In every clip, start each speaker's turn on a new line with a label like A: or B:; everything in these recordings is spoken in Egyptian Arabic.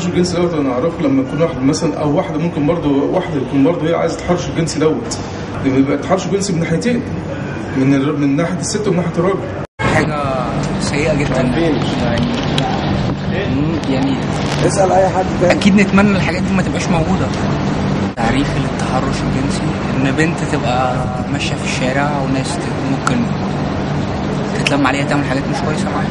A: التحرش الجنسي دوت انا اعرفه لما يكون واحد مثلا او واحده ممكن برضه واحده يكون برضه هي عايزه التحرش الجنسي دوت بيبقى التحرش الجنسي من ناحيتين من الر- من ناحيه الست ومن ناحيه الراجل
B: حاجة سيئة جدا يعني يعني
C: اسال اي حد تاني
B: أكيد نتمنى الحاجات دي ما تبقاش موجودة تعريف للتحرش الجنسي إن بنت تبقى ماشية في الشارع وناس ت- ممكن تتلم عليها تعمل حاجات مش كويسة معاها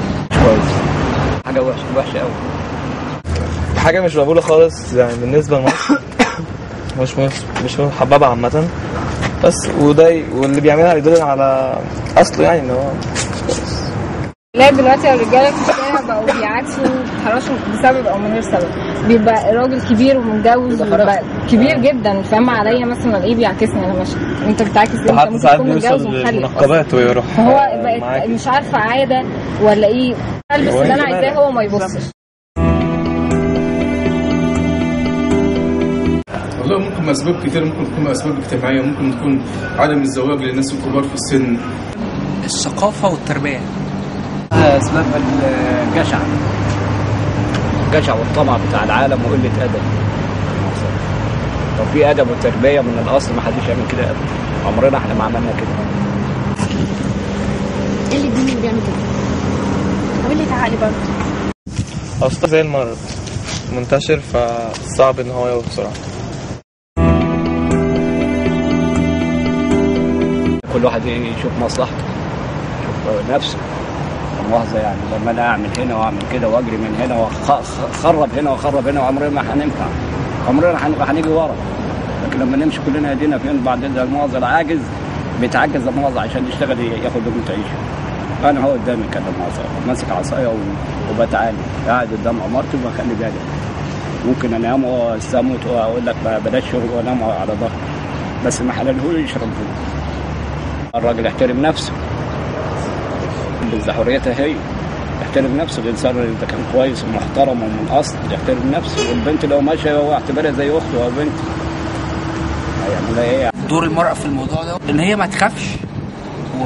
D: حاجه وحشه وحشه قوي
E: حاجة مش مقبولة خالص يعني بالنسبة لمصر مش مش مش محببة عامة بس وده ي- واللي بيعملها يدل على أصله يعني إن هو
F: لا دلوقتي الرجاله في الشارع بقوا بيعكسوا يتحرشوا بسبب او من غير سبب بيبقى راجل كبير ومتجوز وبقى كبير جدا فاهم عليا مثلا ايه بيعكسني انا ماشي انت بتعكس ايه انت
E: حتى
F: ممكن
E: ساعات
F: تكون متجوز
E: بيوصل
F: ومخلف
E: للمنقبات ويروح
F: فهو
E: آه،
F: بقت
E: معاكي.
F: مش عارفه عاده ولا ايه البس
E: هو
F: اللي انا
E: انت
F: عايزاه
E: مالك؟
F: هو ما يبصش
A: والله ممكن اسباب كتير ممكن تكون اسباب اجتماعيه ممكن تكون عدم الزواج للناس الكبار في السن
B: الثقافة والتربية
D: اسباب الجشع الجشع والطمع بتاع العالم وقله ادب لو في ادب وتربيه من الاصل ما حدش يعمل كده ابدا عمرنا احنا ما عملنا كده
G: ايه اللي الدين اللي بيعمل كده؟ طب اللي تعالي برضه
E: أصله زي المرض منتشر فصعب إن هو يروح بسرعة
D: كل واحد يشوف مصلحته يشوف نفسه لا مؤاخذة يعني لما انا اعمل هنا واعمل كده واجري من هنا واخرب هنا واخرب هنا وعمرنا ما هننفع عمرنا هن- هنيجي ورا لكن لما نمشي كلنا ايدينا فين بعدين ده المؤاخذة العاجز بيتعجز المؤاخذة عشان يشتغل ياخد لقمة عيشه انا هو قدامي كده المؤاخذة ماسك عصايه و- وبتعالي قاعد قدام عمارتي وبخلي بالي ممكن انام واستموت واقول لك بلاش شغل وانام على ظهري بس ما حللهوليش ربنا الراجل يحترم نفسه حريتها هي يحترم نفسه الانسان اذا كان كويس ومحترم ومن اصل يحترم نفسه والبنت لو ماشيه هو اعتبرها زي اخته او بنت هيعمل لها ايه
B: دور المرأة في الموضوع ده إن هي ما تخافش و...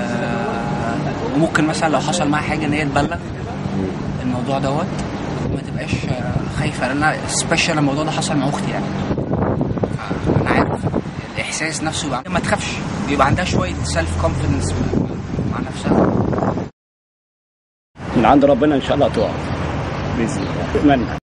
B: وممكن مثلا لو حصل معاها حاجة إن هي تبلغ الموضوع دوت وما تبقاش خايفة لأن أنا سبيشال الموضوع ده حصل مع أختي يعني أنا عارف الإحساس نفسه يبقى ما تخافش بيبقى عندها شوية سيلف كونفيدنس مع نفسها
D: من عند ربنا ان شاء الله تقع باذن الله اتمنى